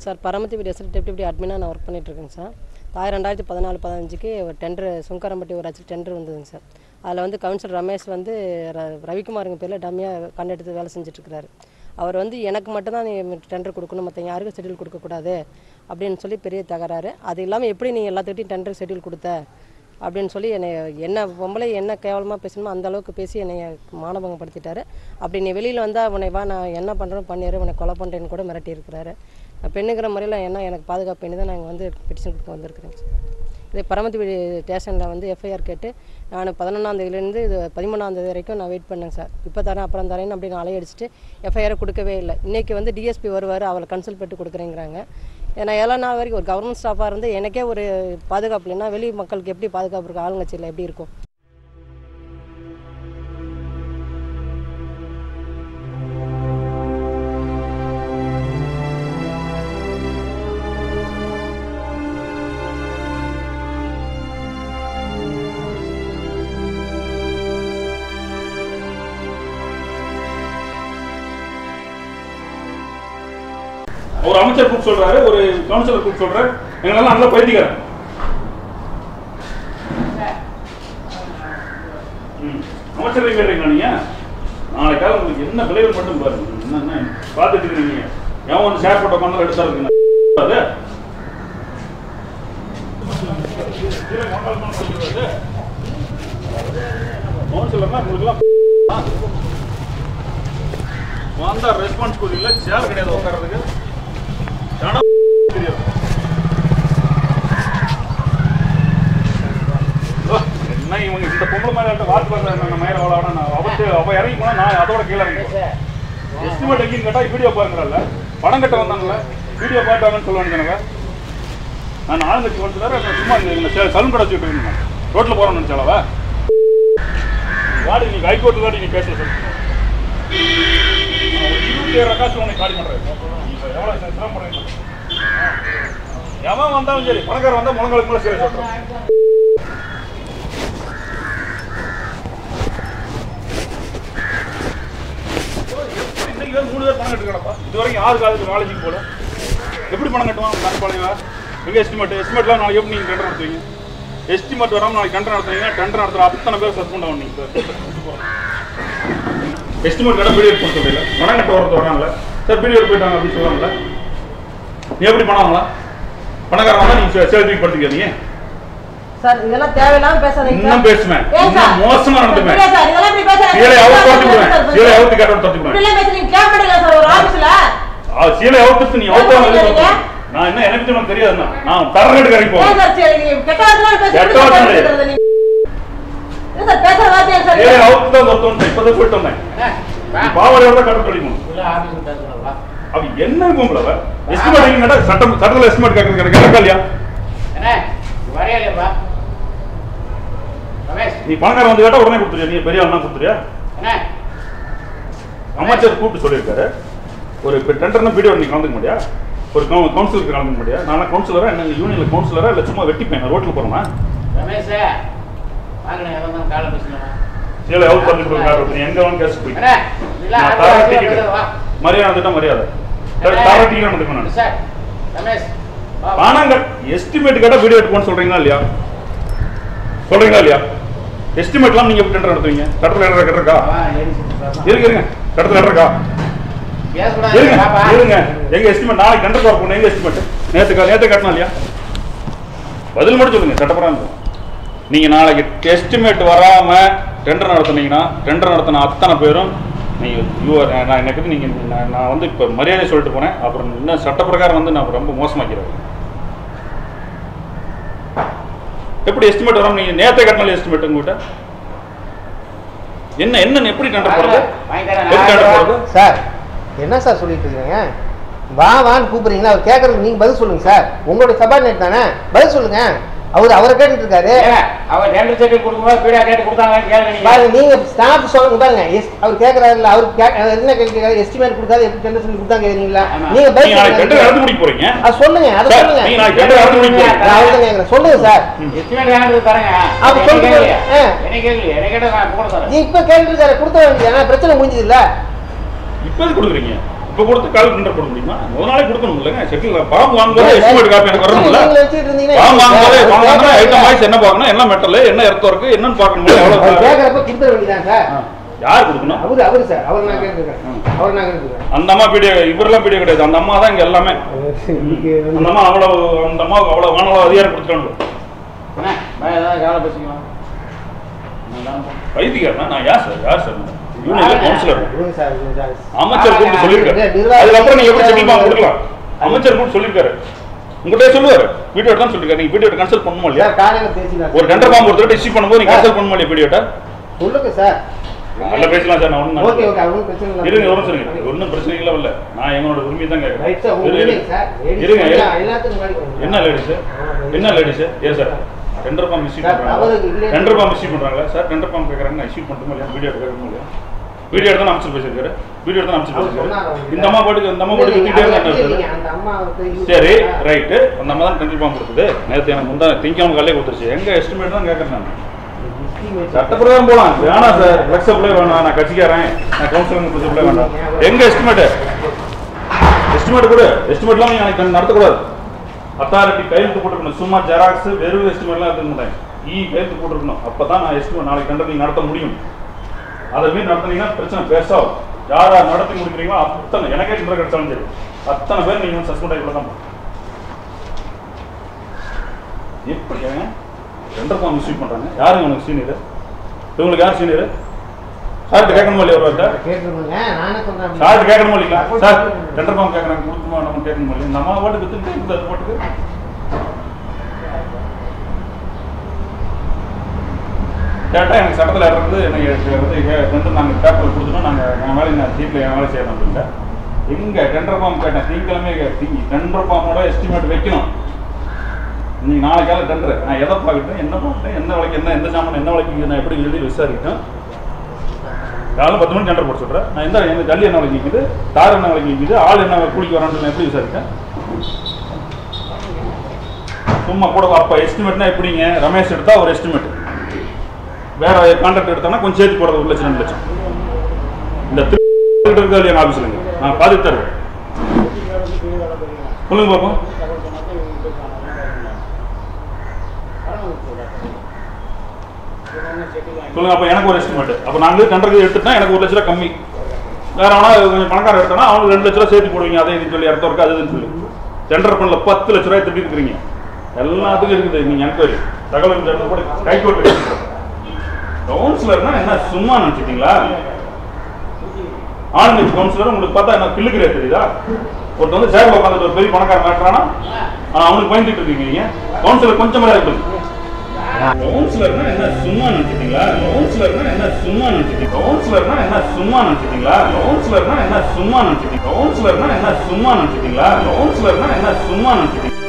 Sir Paramathi result deputy அட்மினாக நான் work பண்ணிகிட்ருக்கேங்க sir தாய் ரெண்டாயிரத்தி பதினாலு பதினஞ்சுக்கு ஒரு டெண்டர் சுங்கரம்பட்டி ஒரு ஆச்சு டெண்டர் வந்ததுங்க சார் அதில் வந்து கவுன்சிலர் ரமேஷ் வந்து ர- ரவிக்குமாருங்க பேரில் டம்மியாக கண்டெடுத்து வேலை செஞ்சுட்ருக்கிறாரு அவர் வந்து எனக்கு மட்டும்தான் நீ டெண்டர் கொடுக்கணும் மற்ற யாருக்கும் ஷெட்யூல் கொடுக்கக்கூடாது அப்படின்னு சொல்லி பெரிய தகராறு அது இல்லாமல் எப்படி நீ எல்லாத்துக்கிட்டையும் டெண்டர் ஷெட்யூல் கொடுத்த அப்படின்னு சொல்லி என்னை என்ன பொம்பளை என்ன கேவலமாக பேசணுமோ அந்த அளவுக்கு பேசி என்னை மானபங்கப்படுத்திட்டாரு அப்படி நீ வெளியில் வந்தால் உன்னை வா நான் என்ன பண்ணுறேன் பண்ணிடு உன்னை கொலை பண்ணுறேன்னு கூட மிரட்டி இருக்கிறாரு நான் பெண்ணுங்கிற முறையில் என்ன எனக்கு பாதுகாப்பு பண்ணி தான் நாங்கள் வந்து பெட்டிஷன் கொடுக்க வந்திருக்கிறேங்க சார் இதே பரமத்திவீடு ஸ்டேஷனில் வந்து எஃப்ஐஆர் கேட்டு நான் பதினொன்றாம் தேதியிலேருந்து இது பதிமூணாம் தேதி வரைக்கும் நான் வெயிட் பண்ணேங்க சார் இப்போ தரேன் அப்புறம் தரேன்னு அப்படி நான் அலையடிச்சிட்டு எஃப்ஐஆர் கொடுக்கவே இல்லை இன்றைக்கி வந்து டிஎஸ்பி வருவார் அவளை கன்சல்ட் பண்ணிட்டு கொடுக்குறேங்கிறாங்க ஏன்னா ஏழா நாள் வரைக்கும் ஒரு கவர்மெண்ட் ஸ்டாஃபாக இருந்து எனக்கே ஒரு பாதுகாப்பு இல்லைன்னா வெளி மக்களுக்கு எப்படி பாதுகாப்பு இருக்கும் ஆளுங்கட்சியில் எப்படி இருக்கும் ஒரு அமைச்சர் கூப்பிட்டு சொல்றாரு ஒரு கவுன்சிலர் கூப்பிட்டு சொல்றாரு எங்களெல்லாம் நல்லா பைத்திக்கிறேன் அமைச்சர் கேட்குறீங்களா நீங்க நாளைக்காக உங்களுக்கு என்ன விளைவு மட்டும் பாருங்க என்ன பார்த்துட்டு இருக்கீங்க எவன் வந்து ஷேர் போட்ட உட்காந்து எடுத்தா இருக்குங்க அது கவுன்சிலர்னா உங்களுக்குலாம் வந்தா ரெஸ்பான்சிபிலிட்டி இல்லை சேர் கிடையாது உட்கார்றதுக்கு ஜனம் தெரியாது ஓ, என்ன இவங்க இந்த பொம்பளை மேல வாத்து வர்றாங்க நம்ம மேல வளவட நான் அவத்து அவ இறங்கி போனா நான் அதோட கீழே இறங்கி எஸ்டிமேட் எங்கேயும் கேட்டா வீடியோ பாருங்கல்ல படம் கட்ட வந்தாங்கல்ல வீடியோ பார்த்தாங்கன்னு சொல்லுவாங்க எனக்கு நான் ஆளுங்கட்சி கொடுத்துட்டாரு சும்மா இந்த சலூன் கடை வச்சுட்டு இருக்கேன் ரோட்ல போறோம்னு நினைச்சாலவா வாடி நீ ஹைகோர்ட்ல தான் நீ பேசல சொல்லுங்க இருபத்தி ஏழு காசு உனக்கு காலி பண்றேன் எவ்வளவு சிரமப்படுறீங்க எவன் வந்தாலும் சரி பணக்காரன் வந்தா முழங்களுக்கு மேல சிறை சொல்றேன் இன்னைக்கு தான் மூணு பேர் பணம் கட்டுக்கடப்பா இது வரைக்கும் ஆறு காலத்துக்கு காலேஜுக்கு போல எப்படி பணம் கட்டுவான் நண்பாளையா எங்க எஸ்டிமேட் எஸ்டிமேட்லாம் நாளைக்கு எப்படி நீங்க டெண்டர் நடத்துவீங்க எஸ்டிமேட் வராமல் நாளைக்கு டெண்டர் நடத்துவீங்க டெண்டர் நடத்துற அத்தனை பேர் சஸ்பெண்ட் ஆகும் நீங்க எஸ்டிமேட் கடை பீடியட் போட சொல்லல பணம் கட்ட வரது வராங்கள சார் பீடியட் போயிட்டாங்க அப்படின்னு சொல்லுவாங்கல்ல நீ எப்படி பணம் வாங்கலாம் பணக்காரன் வந்தா நீங்க சேல்வி படுத்திக்கிறீங்க சார் இதெல்லாம் தேவையில்லாம பேசாதீங்க இன்னும் பேசுவேன் ஏன் சார்? இன்னும் மோசமா நடந்துப்பேன் இல்ல சார், இதெல்லாம் இப்படி பேசாதீங்க. சீலை அவுத்து துரத்தி விடுவேன் சார், சீலை அவுத்து கேட்டோட துரத்தி விடுவேன் இப்படிலாம் பேசுறீங்க, கேட்கமாட்டீங்களா சார் ஒரு ஆபீஸ்ல? ஆ, சீலை அவுத்துட்டு நீ அவுத்தாம என்ன வெளிய சொல்றீங்க? போ. நான் என்ன எனக்கு தெரியும், உனக்கு தெரியாதுன்னா நான் தர ரேட்டு கடைக்கு ஏன் போவேன் சார் சரி, நீங்க கெட்ட வார்த்தைலாம் பேசி கெட்ட எப்படி வார்த்தை சார் பேசுறது நீங்க? என்ன சார் பேசுற வார்த்தையா சார் சீலை இது? அவுத்து தான் தொத்தோன்னு இப்பதான் போயிட்டு வந்தேன் பாவடையோட தான் கடை கழிக்கணும் அவ என்ன கும்பல அவ எஸ்டிமேட் கேட்டா சட்டம் சட்டத்துல எஸ்டிமேட் கேட்கறது எனக்கு எனக்கு இல்லையா நீ பணக்காரன் வந்து கேட்டா உடனே கொடுத்துருயா நீ பெரிய ஆள்னா கொடுத்துருயா அமைச்சர் கூப்பிட்டு சொல்லியிருக்காரு ஒரு இப்போ டெண்டர்னா வீடியோ நீ கலந்துக்க மாட்டியா ஒரு கவு- கவுன்சிலருக்கு கலந்துக்க மாட்டியா நான் கவுன்சிலரா என்ன யூனியன்ல கவுன்சிலரா இல்லை சும்மா வெட்டிப்பேன் நான் ரோட்ல போறேன்னா சீலை அவுத்து தள்ளி கொடுக்குறாரு நீ எங்க வேணும் கேஸ் போய் நான் தர டிக்கெட் மரியாதை வந்துட்டா மரியாதை தர தர டிக்கெட் வந்துருக்கேன் நான் பணம் கட் எஸ்டிமேட் கேட்டா வீடியோ எடுப்போம்னு சொல்றீங்களா இல்லையா சொல்றீங்களா இல்லையா எஸ்டிமேட்லாம் நீங்க எப்படி டெண்டர் நடத்துவீங்க கட்டத்தில் லெட்டர் கட்டுறக்கா இருங்க இருங்க கட்டத்தில் லெட்டர் இருக்கா இருங்க இருங்க எங்க எஸ்டிமேட் நாளைக்கு டெண்டர் பார்ப்போம் எங்க எஸ்டிமேட் நேத்து நேத்து கட்டணும் இல்லையா பதில் மட்டும் சொல்லுங்க சட்டப்படாம நீங்க நாளைக்கு எஸ்டிமேட் வராம டெண்டர் நடத்துனீங்கன்னா டெண்டர் நடத்தின அத்தனை பேரும் நீங்க யூஆர் நான் எனக்கு நீங்க நான் நான் வந்து இப்போ மரியாதை சொல்லிட்டு போனேன் அப்புறம் இன்னும் சட்ட பிரகாரம் வந்து நான் ரொம்ப மோசமாக்கிறேன் எப்படி எஸ்டிமேட் வராம நீங்க நேத்தே கட்டினால எஸ்டிமேட் உங்ககிட்ட என்ன என்ன எப்படி டெண்டர் போடுறது எப்படி டெண்டர் போடுறது சார் என்ன சார் சொல்லிட்டு இருக்கீங்க வா வான்னு கூப்பிடுறீங்களா அவர் கேட்கறதுக்கு நீங்க பதில் சொல்லுங்க சார் உங்களுடைய சபார்டினேட் தானே பதில் சொல்லுங்க அவர் அவரை கேட்டுட்டு இருக்காரு அவர் ரெண்டு செட்டு கொடுக்கும்போது பீடா கேட்டு கொடுத்தாங்கன்னு கேளுங்க நீங்க. பாருங்க நீங்க ஸ்டாஃப் சொல்லுங்க பாருங்க எஸ் அவர் கேட்கறாருல்ல அவர் கே- அவர் என்ன கேட்கிறாரு எஸ்டிமேட் கொடுக்காது எப்படி டெண்டர் சொல்லி கொடுத்தாங்க கேக்குறீங்களா ஆமா. நீங்க பதில் நீங்க நாளைக்கு டெண்டர் சொல்லுங்க. நடந்து முடிக்க போறீங்க அது சொல்லுங்க அதை சார், சொல்லுங்க நீங்க நாளைக்கு டெண்டர் நடந்து முடிக்க போறீங்க நான் அவர்தான் கேக்குறேன் சொல்லுங்க சார் எஸ்டிமேட் வேணாம் தரேங்க அப்ப என்ன சொல்லுங்க. கேட்கலையே ஆ. என்ன கேட்கலையே என்ன கேட்டா நான் போட நீ தரேன் இப்ப கேட்டுருக்காரு கொடுத்த வேண்டியது பிரச்சனை முடிஞ்சது இல்ல இப்போது கொடுக்குறீங்க இப்போ கொடுத்து கால் டெண்டர் போட முடியுமா முதல் நாளே கொடுக்கணும் இல்லைங்க செட்டில் ஃபார்ம் வாங்கும்போது எஸ்டிமேட் காப்பி எனக்கு வரணும்ல நீங்க வச்சுட்டு இருந்தீங்கன்னா ஃபார்ம் வாங்கும்போது சார், ஃபார்ம் வாங்கினா ஐட்டம் கேட்கறப்ப வாய்ஸ் என்ன பார்க்கணும் என்ன மெட்டல் என்ன எர்த் ஒர்க்கு என்னன்னு பார்க்கணும் அவர் எவ்வளோ கேட்கறப்ப கொடுத்துட வேண்டியதான் சார் ஆ. யார் கொடுக்கணும் அவரு அவரு சார் அவர் நான் கேட்டுருக்கேன் அவர் நான் கேட்டுருக்கேன் அந்த அம்மா பீடியோ இவரெல்லாம் பீடியோ கிடையாது அந்த அம்மா தான் இங்க எல்லாமே அந்த அம்மா அவ்வளவு அந்த அம்மாவுக்கு அவ்வளவு வானளவு அதிகாரம் கொடுத்துட்டாங்க அண்ணே, நான் ஏதாவது வேலை பேசிக்கலாம் நான் தான் போறேன். வைத்தியர்னா நான் யார் சார் யார் சார் யூனியன் கவுன்சிலர் இருங்க சார், இருங்க சார். அமைச்சர் கூப்பிட்டு சொல்லியிருக்காரு நிர்வாக- அதுக்கப்புறம் நீங்க எப்படி செட்டில் ஃபார்ம் கொடுக்கலாம் அமைச்சர் கூப்பிட்டு சொல்லியிருக்காரு உங்கள்கிட்ட சொல்லுவாரு வீடியோ தான் சொல்லிருக்காரு நீங்க வீடியோ கன்சல்ட் பண்ணுமா இல்லையா சார், காலையில பேசிக்கலாம் ஒரு டெண்டர் ஃபார்ம் ஒருத்தர் இஷ்யூ பண்ணும்போது நீங்க கன்சல்ட் பண்ணுமா இல்லையா வீடியோட்ட சொல்லுங்க சார் நல்ல பேசலாம் சார் நான் ஒன்றும் ஓகே ஓகே அவங்களும் பிரச்சனை இல்லை இருங்க ஒரு சொல்லுங்க ஒன்றும் பிரச்சனை இல்லை இல்ல நான் எங்களோட உரிமையை தான் ரைட் சார் கேட்குறேன் உங்க சார் ladies இருங்க எல்லாம் இருங்க. எல்லாத்துக்கும் முன்னாடி கொஞ்சம். என்ன லேடிஸ் என்ன லேடிஸ் ஏன் sir tender form issue sir, அவருக்கு இல்லையே. பண்றாங்க டெண்டர் ஃபார்ம் இஷ்யூ பண்றாங்களா சார் டெண்டர் ஃபார்ம் கேக்குறாங்க நான் இஷ்யூ பண்ணட்டுமா இல்லையா வீடியோ எடுக்கணுமா இல்லையா வீடியோ எடுத்து அமைச்சர் பேசியிருக்காரு வீடியோ எடுத்து அமைச்சர் அவர் பேசியிருக்காரு சொன்னாரு அவங்க. இந்த அம்மா பாட்டுக்கு இந்த அம்மா இல்ல, பாட்டுக்கு இல்ல, திட்டிட்டே அவர் இருந்தாங்க இல்லைங்க, அந்த அம்மா வந்து use சரி பண்ணா- ரைட்டு அந்த அம்மா தான் டெண்டர் ஃபார்ம் கொடுத்தது நேற்று எனக்கு முந்தா திங்காம காலையே கொடுத்துருச்சு எங்க எஸ்டிமேட் தான் கேட்கறேன் நான் சட்டப்பிரகாரம் போலாம் வேணாம் சார் ஃபிளெக்சிபிளே வேணாம் நான் கட்சிக்காரன் நான் கவுன்சிலர் ஃபிளெக்சிபிளே வேண்டாம் எங்க எஸ்டிமேட் எஸ்டிமேட் கூட எஸ்டிமேட்லாம் நீங்க எனக்கு நடத்தக்கூடாது அத்தாரிட்டி கையெழுத்து போட்டுருக்கணும் சும்மா ஜெராக்ஸ் வெறும் எஸ்டிமேட்லாம் எடுத்துக்க மாட்டேன் இ கையெழுத்து போட்டுருக்கணும் அப்பதான் நான் எஸ்டிமேட் நாளைக்கு டெண்டர் நீங்க நடத்த முடியும் அதை மீறி நடத்துனீங்கன்னா பிரச்சனை பேசாகும் யார் யார் நடத்தி முடிக்கிறீங்களோ அத்தனை எனக்கே டெண்டர் கிடைச்சாலும் சரி அத்தனை பேர் நீங்க வந்து சஸ்பெண்ட் ஆகி தான் எப்படி ஏங்க டெண்டர் ஃபார்ம் இஷ்யூ பண்றாங்க யாருங்க உனக்கு சீனியர் இவங்களுக்கு யார் சீனியர் சார்ட்டு கேட்கணுமா இல்லையா ஒரு வார்த்தை கேட்டுருங்க, நானே சொல்றேன். சார்ட்டு கேட்கணுமா இல்லைங்களா சார் டெண்டர் ஃபார்ம் கேட்கறாங்க கொடுக்குமா நம்ம கேட்கணுமா இல்லையா நம்ம பாட்டுக்கு வித்துட்டு இந்த பாட்டுக்கு கேட்டால் எனக்கு சட்டத்தில் இருந்து எனக்கு வந்து டெண்டர் நாங்கள் பேப்பர் கொடுத்துட்டோம் நாங்கள் என் வேலை நான் சீட்டில் என் வேலை செய்யணும் அப்படின்ட்டு எங்கே டெண்டர் ஃபார்ம் கேட்டேன் திங்கக்கிழமை திங்கி டெண்டர் ஃபார்மோட எஸ்டிமேட் வைக்கணும் நீ நாளைக்கால டெண்டர் நான் எதை பார்க்கட்டும் என்ன பார்க்கட்டும் என்ன விலைக்கு என்ன எந்த சாமான் என்ன விலைக்கு நான் எப்படி எழுதி விசாரிக்கணும் காலைல பத்து மணிக்கு டெண்டர் போட சொல்கிறேன் நான் எந்த எந்த ஜல்லி என்ன விலைக்கு விற்குது தார் என்ன விலைக்கு விற்குது ஆள் என்ன கூலிக்கு வரான்னு நான் எப்படி விசாரிக்கேன் சும்மா கூட அப்போ எஸ்டிமேட்னா எப்படிங்க ரமேஷ் எடுத்தா ஒரு எஸ்டிமேட் வேற கான்ட்ராக்ட் எடுத்தானா கொஞ்சம் சேர்த்து போடுறது ஒரு லட்சம் ரெண்டு லட்சம் இந்த திரு இருக்கா இல்லையா ஆஃபீஸ்லங்க நான் பார்த்துட்டு தருவேன் சொல்லுங்க பார்ப்போம் சொல்லுங்க அப்போ எனக்கு ஒரு எஸ்டிமேட் அப்போ நாங்கள் டெண்டருக்கு எடுத்துட்டா எனக்கு ஒரு லட்ச ரூபா கம்மி வேற அவனா கொஞ்சம் பணக்காரன் எடுத்தானா அவனுக்கு ரெண்டு லட்ச ரூபா சேர்த்து போடுவீங்க அதை இதுன்னு சொல்லி இடத்த இருக்கு அது இதுன்னு சொல்லி டெண்டர் பண்ணல பத்து லட்ச ரூபாய் திட்டி இருக்கிறீங்க எல்லாத்துக்கும் இருக்குது நீங்க என்கொயரி தகவல் இந்த இடத்துல கூட கை கோட்டு கவுன்சிலர்னா என்ன சும்மா நினைச்சிட்டீங்களா ஆளுங்கட்சி கவுன்சிலர் உங்களுக்கு பார்த்தா என்ன கிள்ளுக்கிறே தெரியுதா ஒருத்தர் வந்து சேர்ல உட்காந்துட்டு ஒரு பெரிய பணக்காரன் மாட்டுறானா அவனுக்கு பயந்துட்டு இருக்கீங்க நீங்க கவுன்சிலர் கொஞ்சம் மரியாதை கொடுங்க கவுன்சிலர்னா என்ன சும்மா நினைச்சிட்டீங்களா கவுன்சிலர்னா என்ன சும்மா நினைச்சிட்டீங்க கவுன்சிலர்னா என்ன சும்மா நினைச்சிட்டீங்களா கவுன்சிலர்னா என்ன சும்மா நினைச்சிட்டீங்க கவுன்சிலர்னா என்ன சும்மா நினைச்சிட்டீங்களா கவுன்சிலர்னா என்ன சும்மா நினைச்சிட்டீங்க